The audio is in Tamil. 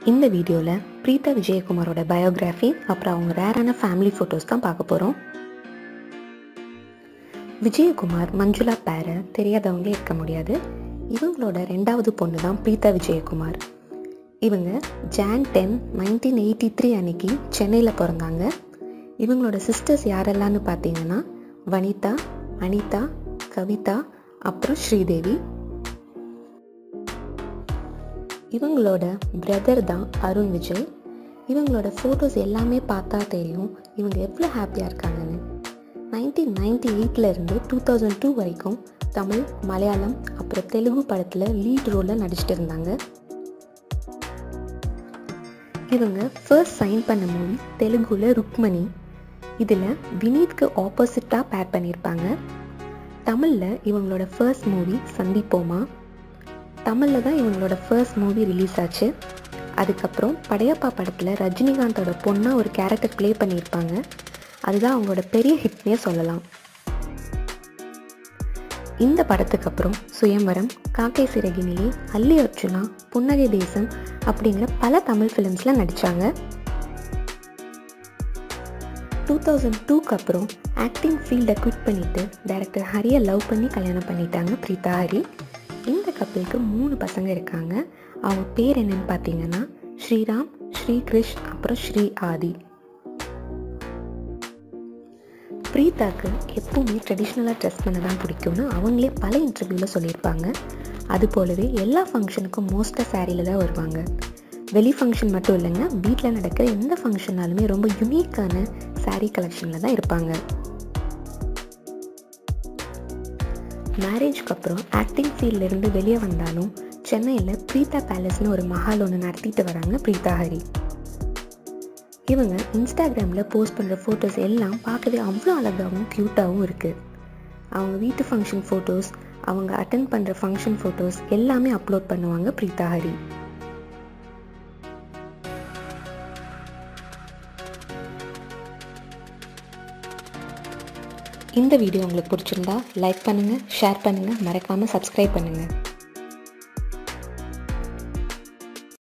இந்த வீடியோவில் பிரீதா விஜயகுமாரோட பயோகிராஃபி அப்புறம் அவங்க ரேரான ஃபேமிலி ஃபோட்டோஸ் தான் பார்க்க போகிறோம் விஜயகுமார் மஞ்சுளா பேரை தெரியாதவங்களே இருக்க முடியாது இவங்களோட ரெண்டாவது பொண்ணு தான் பிரீதா விஜயகுமார் இவங்க June ten nineteen eighty three அன்னைக்கு சென்னையில் பிறந்தாங்க இவங்களோட சிஸ்டர்ஸ் யாரெல்லாம்னு பார்த்தீங்கன்னா வனிதா அனிதா கவிதா அப்புறம் ஸ்ரீதேவி இவங்களோட பிரதர் தான் அருண் விஜய் இவங்களோட ஃபோட்டோஸ் எல்லாமே பார்த்தா தெரியும் இவங்க எவ்வளோ ஹாப்பியாக இருக்காங்கன்னு நைன்டீன் நைன்டி இருந்து டூ தௌசண்ட் டூ வரைக்கும் தமிழ் மலையாளம் அப்புறம் தெலுங்கு படத்தில் லீட் ரோலில் நடிச்சிட்டு இருந்தாங்க இவங்க ஃபர்ஸ்ட் சைன் பண்ண மூவி தெலுங்குல ருக்மணி இதில் வினீத்க்கு ஆப்போசிட்டாக பேர் பண்ணியிருப்பாங்க தமிழில் இவங்களோட ஃபர்ஸ்ட் மூவி சந்திப்போமா தமிழில் தான் இவங்களோட ஃபர்ஸ்ட் மூவி ரிலீஸ் ஆச்சு அதுக்கப்புறம் படையப்பா படத்தில் ரஜினிகாந்தோட பொண்ணாக ஒரு கேரக்டர் ப்ளே பண்ணியிருப்பாங்க அதுதான் அவங்களோட பெரிய ஹிட்னே சொல்லலாம் இந்த படத்துக்கு அப்புறம் சுயம்பரம் காக்கை சிறகினிலே அல்லி அர்ஜுனா புன்னகை தேசம் அப்படிங்கிற பல தமிழ் ஃபிலிம்ஸில் நடித்தாங்க டூ தௌசண்ட் டூக்கு அப்புறம் ஆக்டிங் ஃபீல்டை குவிட் பண்ணிவிட்டு டைரக்டர் ஹரியை லவ் பண்ணி கல்யாணம் பண்ணிட்டாங்க பிரீதா ஹரி இந்த கப்பலுக்கு மூணு பசங்க இருக்காங்க அவங்க பேர் என்னன்னு பார்த்தீங்கன்னா ஸ்ரீராம் ஸ்ரீ கிருஷ் அப்புறம் ஸ்ரீ ஆதி பிரீதாக்கு எப்பவுமே ட்ரெடிஷ்னலாக ட்ரெஸ் பண்ண தான் பிடிக்கும்னு அவங்களே பல இன்டர்வியூவில் சொல்லியிருப்பாங்க அது போலவே எல்லா ஃபங்க்ஷனுக்கும் மோஸ்ட்டாக சாரியில் தான் வருவாங்க வெளி ஃபங்க்ஷன் மட்டும் இல்லைங்க வீட்டில் நடக்கிற எந்த ஃபங்க்ஷனாலுமே ரொம்ப யுனிக்கான சாரீ கலெக்ஷனில் தான் இருப்பாங்க மேரேஜ்க்கு அப்புறம் ஆக்டிங் ஃபீல்ட்லேருந்து வெளியே வந்தாலும் சென்னையில் பிரீதா பேலஸ்னு ஒரு மஹால் ஒன்று நடத்திட்டு வராங்க பிரீதா ஹரி இவங்க இன்ஸ்டாகிராமில் போஸ்ட் பண்ணுற ஃபோட்டோஸ் எல்லாம் பார்க்கவே அவ்வளோ அழகாகவும் க்யூட்டாகவும் இருக்குது அவங்க வீட்டு ஃபங்க்ஷன் ஃபோட்டோஸ் அவங்க அட்டன் பண்ணுற ஃபங்க்ஷன் ஃபோட்டோஸ் எல்லாமே அப்லோட் பண்ணுவாங்க பிரீதா ஹரி இந்த வீடியோ உங்களுக்கு பிடிச்சிருந்தா லைக் பண்ணுங்கள் ஷேர் பண்ணுங்கள் மறக்காமல் சப்ஸ்கிரைப் பண்ணுங்கள்